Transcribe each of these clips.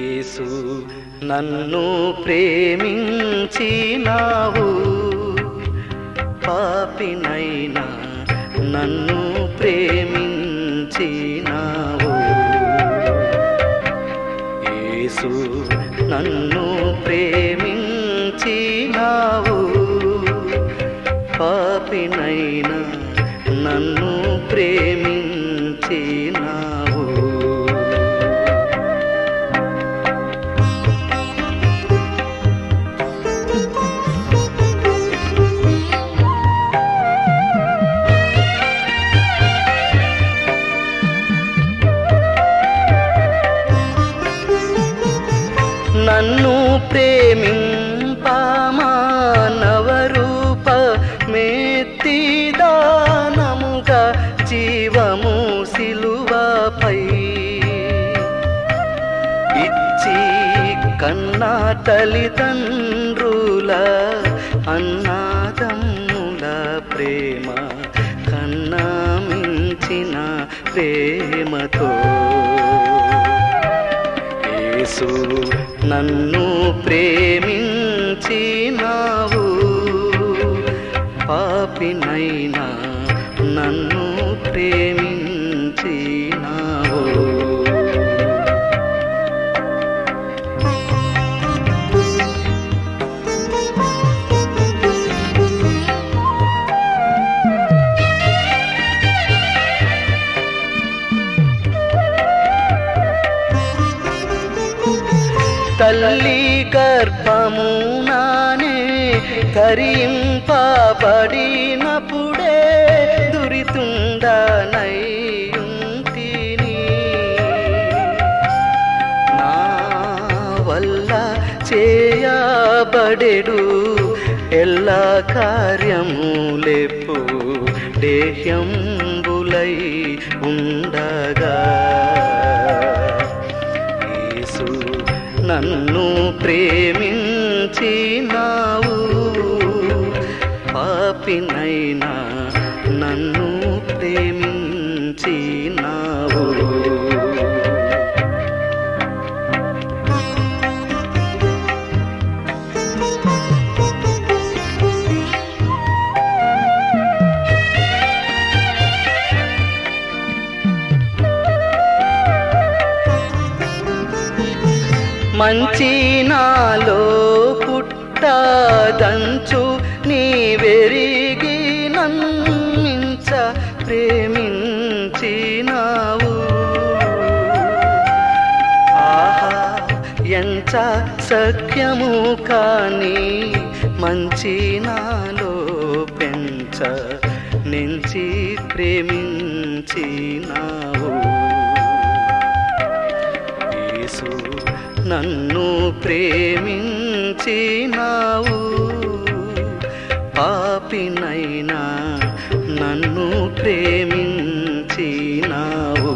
యేసు నన్ను ప్రేమించినావు పాపినైనా నన్ను ప్రేమించినావు యేసు నన్ను ప్రేమించినావు పాపినైనా నన్ను ప్రేమించినావు నన్ను ప్రేమింపమానవరూప మెత్తిదానముగా జీవము సిలువపై ఇచ్చి కన్నా తల్లిదండ్రుల అన్నాదమ్ముల ప్రేమ కన్నా మించిన ప్రేమతో యేసు నన్ను ప్రేమించినావు పాపినైనా నన్ను ప్రేమించినావు తల్లి గర్భమునానే కరింపబడినప్పుడే దురితుండనయ్యుంటిని నా వల్ల చేయబడెడు ఎల్లా కార్యములెప్పు దేహ్యంబులై ఉండగా యేసు నన్ను ప్రేమించినావు పాపినైనా నన్ను ప్రేమించినావు మంచి నాలో పుట్టదంచు నీ వెరిగి నమ్మించ ప్రేమించినావు ఆహా ఎంత సఖ్యము కానీ మంచి నాలో పెంచ నుంచి ప్రేమించినావు యేసు నన్ను ప్రేమించినావు పాపినైనా నన్ను ప్రేమించినావు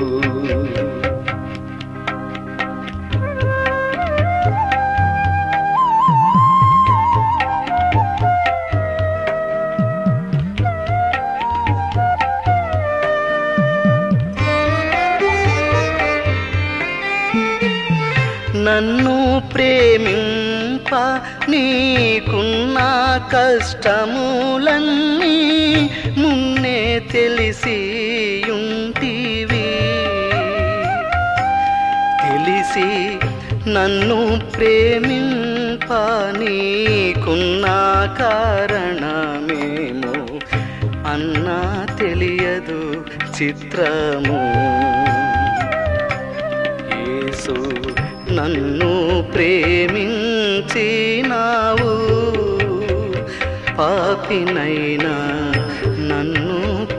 నన్ను ప్రేమింప నీకున్న కష్టములన్నీ మున్నే తెలిసి ఉంటివి తెలిసి నన్ను ప్రేమింప నీకున్న కారణమేమో అన్నా తెలియదు చిత్రము యేసు నన్ను ప్రేమించినావు పాపినైనా నన్ను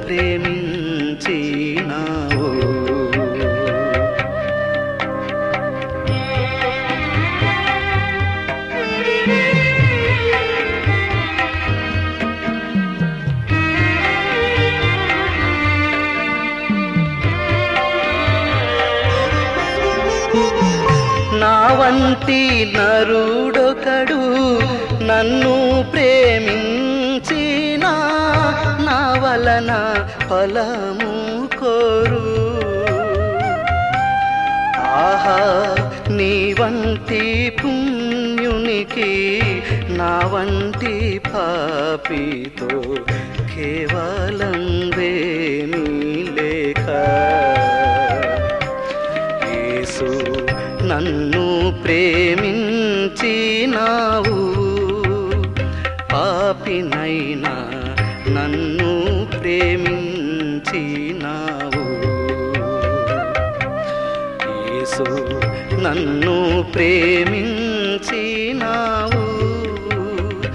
ప్రేమించినావు నా వంటి నరుడొకడు నన్ను ప్రేమించిన నా వలన ఫలము కోరు ఆహా నీ వంటి పుణ్యునికి నా వంటి పాపితో కేవలం వేమీ లేక యేసు నన్ను ప్రేమించినావు పాపినైనా నన్ను ప్రేమించినావు యేసు నన్ను ప్రేమించినావు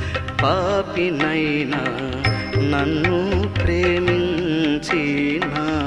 పాపినైనా నన్ను ప్రేమించినావు